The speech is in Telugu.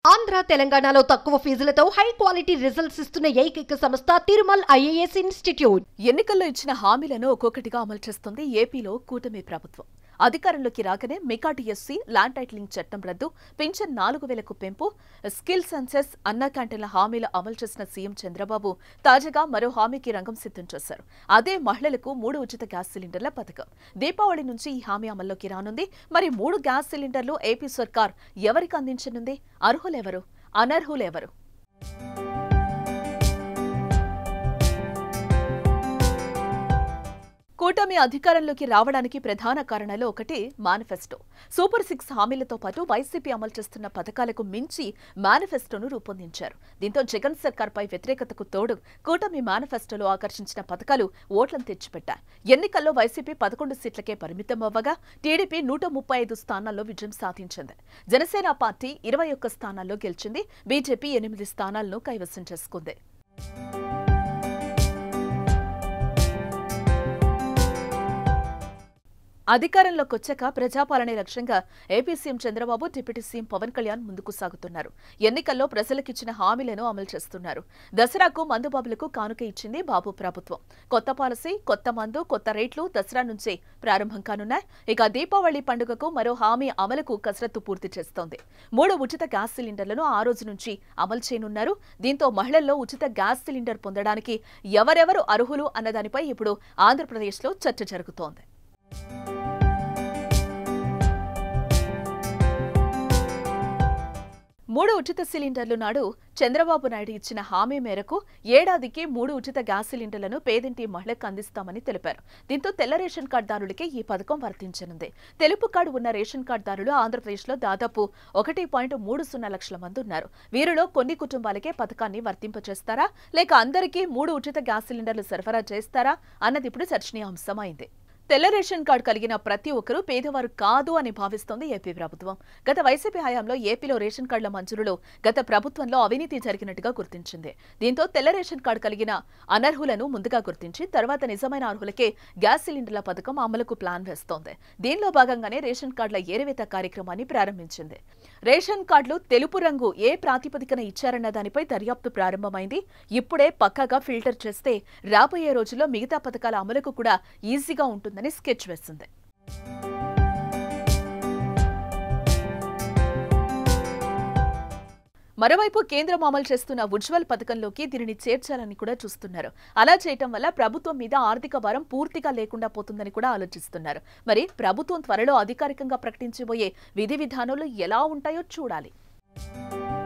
ఆంధ్ర తెలంగాణలో తక్కువ ఫీజులతో హై క్వాలిటీ రిజల్ట్స్ ఇస్తున్న ఏకైక సంస్థ తిరుమల్ ఐఏఎస్ ఇన్స్టిట్యూట్ ఎన్నికల్లో ఇచ్చిన హామీలను ఒక్కొక్కటిగా అమలు చేస్తుంది ఏపీలో కూటమి ప్రభుత్వం అధికారంలోకి రాకనే మెగా డిఎస్సీ ల్యాండ్ టైటిలింగ్ చట్టం రద్దు పింఛన్ నాలుగు వేలకు పెంపు స్కిల్ సెన్సెస్ అన్న క్యాంటీన్ల హామీలు అమలు చేసిన సీఎం చంద్రబాబు తాజాగా మరో హామీకి రంగం సిద్ధం చేశారు అదే మహిళలకు మూడు ఉచిత గ్యాస్ సిలిండర్ల పథకం దీపావళి నుంచి ఈ హామీ అమల్లోకి రానుంది మరి మూడు గ్యాస్ సిలిండర్లు ఏపీ సర్కార్ ఎవరికి అందించనుంది అర్హులెవరు అనర్హులెవరు కూటమి అధికారంలోకి రావడానికి ప్రధాన కారణాలు ఒకటి మేనిఫెస్టో సూపర్ సిక్స్ హామీలతో పాటు వైసీపీ అమలు చేస్తున్న పథకాలకు మించి మేనిఫెస్టోను రూపొందించారు దీంతో జగన్ సర్కార్పై వ్యతిరేకతకు తోడు కూటమి మేనిఫెస్టోలో ఆకర్షించిన పథకాలు ఓట్లను తెచ్చిపెట్టాయి ఎన్నికల్లో వైసీపీ పదకొండు సీట్లకే పరిమితం అవ్వగా టీడీపీ నూట ముప్పై ఐదు స్థానాల్లో విజయం సాధించింది జనసేన పార్టీ ఇరవై ఒక్క స్థానాల్లో గెలిచింది బీజేపీ ఎనిమిది స్థానాలను కైవసం చేసుకుంది అధికారంలోకి వచ్చాక ప్రజాపాలనే లక్ష్యంగా AP CM Chandrababu deputy CM Pawan Kalyan ముందుకు సాగుతున్నారు ఎన్నికల్లో ప్రజలకిచ్చిన హామీలను అమలు చేస్తున్నారు దసరాకు మందుబాబులకు కానుక ఇచ్చింది బాబు ప్రభుత్వం కొత్త పాలసీ కొత్త మందు కొత్త రేట్లు దసరా నుంచే ప్రారంభం కానున్నాయి ఇక దీపావళి పండుగకు మరో హామీ అమలుకు కసరత్తు పూర్తి చేస్తోంది మూడు ఉచిత గ్యాస్ సిలిండర్లను ఆ రోజు నుంచి అమలు చేయనున్నారు దీంతో మహిళల్లో ఉచిత గ్యాస్ సిలిండర్ పొందడానికి ఎవరెవరు అర్హులు అన్నదానిపై ఇప్పుడు ఆంధ్రప్రదేశ్లో చర్చ జరుగుతోంది మూడు ఉచిత సిలిండర్లు నాడు చంద్రబాబు నాయుడు ఇచ్చిన హామీ మేరకు ఏడాదికి మూడు ఉచిత గ్యాస్ సిలిండర్లను పేదింటి మహిళకు అందిస్తామని తెలిపారు దీంతో తెల్ల రేషన్ కార్డుదారులకే ఈ పథకం వర్తించనుంది తెలుపు కార్డు ఉన్న రేషన్ కార్డుదారులు ఆంధ్రప్రదేశ్లో దాదాపు ఒకటి పాయింట్ మూడు సున్నా లక్షల మంది ఉన్నారు వీరిలో కొన్ని కుటుంబాలకే పథకాన్ని వర్తింపచేస్తారా లేక అందరికీ మూడు ఉచిత గ్యాస్ సిలిండర్లు సరఫరా చేస్తారా అన్నది ఇప్పుడు చర్చనీయాంశమైంది తెల్ల రేషన్ కార్డు కలిగిన ప్రతి ఒక్కరూ పేదవారు కాదు అని భావిస్తోంది ఏపీ ప్రభుత్వం గత వైసీపీ హయాంలో ఏపీలో రేషన్ కార్డుల మంజూరులో గత ప్రభుత్వంలో అవినీతి జరిగినట్టుగా గుర్తించింది దీంతో తెల్ల రేషన్ కార్డు కలిగిన అనర్హులను ముందుగా గుర్తించి తర్వాత నిజమైన అర్హులకే గ్యాస్ సిలిండర్ల పథకం అమలుకు ప్లాన్ వేస్తోంది దీనిలో భాగంగానే రేషన్ కార్డుల ఏరివేత కార్యక్రమాన్ని ప్రారంభించింది రేషన్ కార్డులు తెలుపు రంగు ఏ ప్రాతిపదికన ఇచ్చారన్న దానిపై దర్యాప్తు ప్రారంభమైంది ఇప్పుడే పక్కాగా ఫిల్టర్ చేస్తే రాబోయే రోజుల్లో మిగతా పథకాల అమలుకు కూడా ఈజీగా ఉంటుందని స్కెచ్ వేసింది మరోవైపు కేంద్రం అమలు చేస్తున్న ఉజ్వల్ పథకంలోకి దీనిని చేర్చాలని కూడా చూస్తున్నారు అలా చేయటం వల్ల ప్రభుత్వం మీద ఆర్థిక భారం పూర్తిగా లేకుండా పోతుందని కూడా ఆలోచిస్తున్నారు మరి ప్రభుత్వం త్వరలో అధికారికంగా ప్రకటించబోయే విధి విధానాలు ఎలా ఉంటాయో చూడాలి